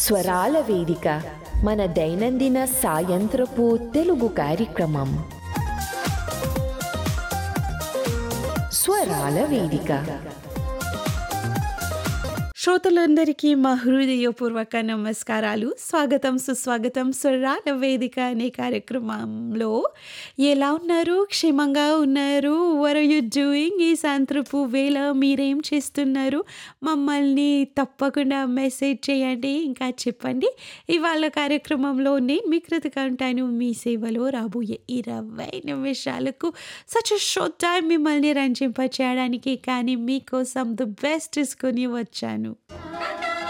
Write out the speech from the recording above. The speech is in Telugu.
స్వరాల వేదిక మన దైనందిన సాయంత్రపు తెలుగు కార్యక్రమం స్వరాల వేదిక శ్రోతలందరికీ మా హృదయపూర్వక నమస్కారాలు స్వాగతం సుస్వాగతం స్వరాల వేదిక అనే కార్యక్రమంలో ఎలా ఉన్నారు క్షేమంగా ఉన్నారు వర్ యు డూయింగ్ ఈ సాయంత్రపు వేళ మీరేం చేస్తున్నారు మమ్మల్ని తప్పకుండా మెసేజ్ చేయండి ఇంకా చెప్పండి ఇవాళ కార్యక్రమంలో నేను మీ కృతిగా ఉంటాను మీ సేవలో రాబోయే ఇరవై నిమిషాలకు సచ్ షార్ట్ టైం మిమ్మల్ని రంజింప చేయడానికి కానీ మీకోసం ది బెస్ట్ తీసుకొని వచ్చాను